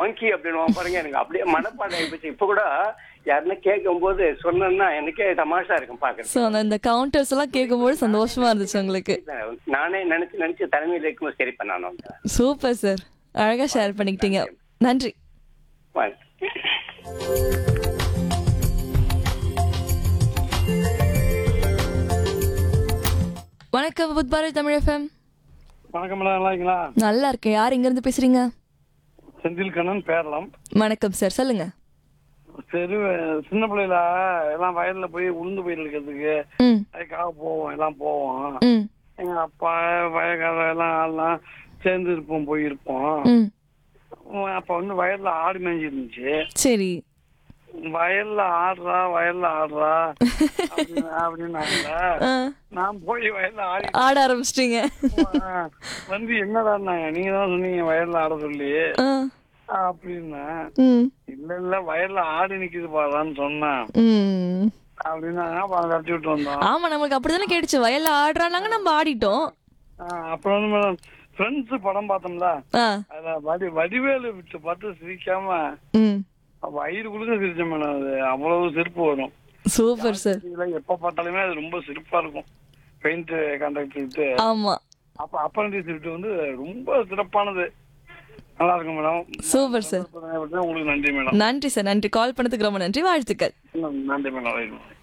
monkey அப்படின்னு பாருங்க எனக்கு அப்படியே மனப்பாடம் ஆயிப்போச்சு இப்ப கூட யாருன்னா கேட்கும் போது சொன்னேன்னா எனக்கே தமாஷா இருக்கும் பாக்குறது ஸோ அந்த இந்த கவுண்டர்ஸ் எல்லாம் கேட்கும்போது சந்தோஷமா இருந்துச்சு உங்களுக்கு நானே நினைச்சு நினைச்சு தலைமையில் இருக்கும்போது சரி பண்ணானு சூப்பர் சார் அழகா ஷேர் பண்ணிக்கிட்டீங்க நன்றி வணக்கம் புத்பாரதி தமிழ் எஃப்எம் வணக்கம் மேடம் நல்லா இருக்கீங்களா நல்லா இருக்கேன் யார் இங்க இருந்து பேசுறீங்க செந்தில் கண்ணன் பேரலாம் வணக்கம் சார் சொல்லுங்க சரி சின்ன பிள்ளைல எல்லாம் வயல்ல போய் உளுந்து பயிர் எடுக்கிறதுக்கு ம் அதுக்காக போவோம் எல்லாம் போவோம் ம் எங்க அப்பா வயக்கார எல்லாம் ஆள்லாம் சேர்ந்து இருப்போம் போயிருப்போம் ம் அப்ப வந்து வயல்ல ஆடு மேய்ஞ்சி இருந்துச்சு சரி வயல்ல ஆடுறா வயல்ல ஆடுறா அப்படின்னு- அப்படின்னாங்க ஆ, நான் போய் வயல்ல ஆடி ஆட ஆரம்பிச்சிட்டீங்க வந்து என்னடான்னாங்க நீங்க தான் சொன்னீங்க வயல்ல ஆட சொல்லி ஆ, அப்படின்னா ம் இல்ல இல்ல வயல்ல ஆடு நிக்குது பாடான்னு சொன்னேன் ம் அப்படின்னாங்க அப்புறம் கட்டி விட்டு வந்தோம் ஆமா நம்மளுக்கு அப்படிதானே கேட்டுச்சு வயல்ல ஆடுறானாங்க நம்ம ஆடிட்டோம் ஆஹ் அப்புறம் வந்து மேடம் ஃப்ரெண்ட்ஸ் படம் பார்த்தோம்ல ஆ அதுல வடி வடிவேலு விட்டு பார்த்து சிரிக்காம ம் வயிறு குழுக்க சிரிச்சேன் மேடம் அது அவ்வளவு சிரிப்பு வரும் சூப்பர் சார் இதுல எப்ப பார்த்தாலுமே அது ரொம்ப சிரிப்பா இருக்கும் பெயிண்ட் கான்ட்ராக்ட் விட்டு ஆமா அப்ப அப்பரண்டிஸ் விட்டு வந்து ரொம்ப சிறப்பானது நல்லா இருக்கும் மேடம் சூப்பர் சார் உங்களுக்கு நன்றி மேடம் நன்றி சார் நன்றி கால் பண்ணதுக்கு ரொம்ப நன்றி வாழ்த்துக்கள் நன்றி மேடம்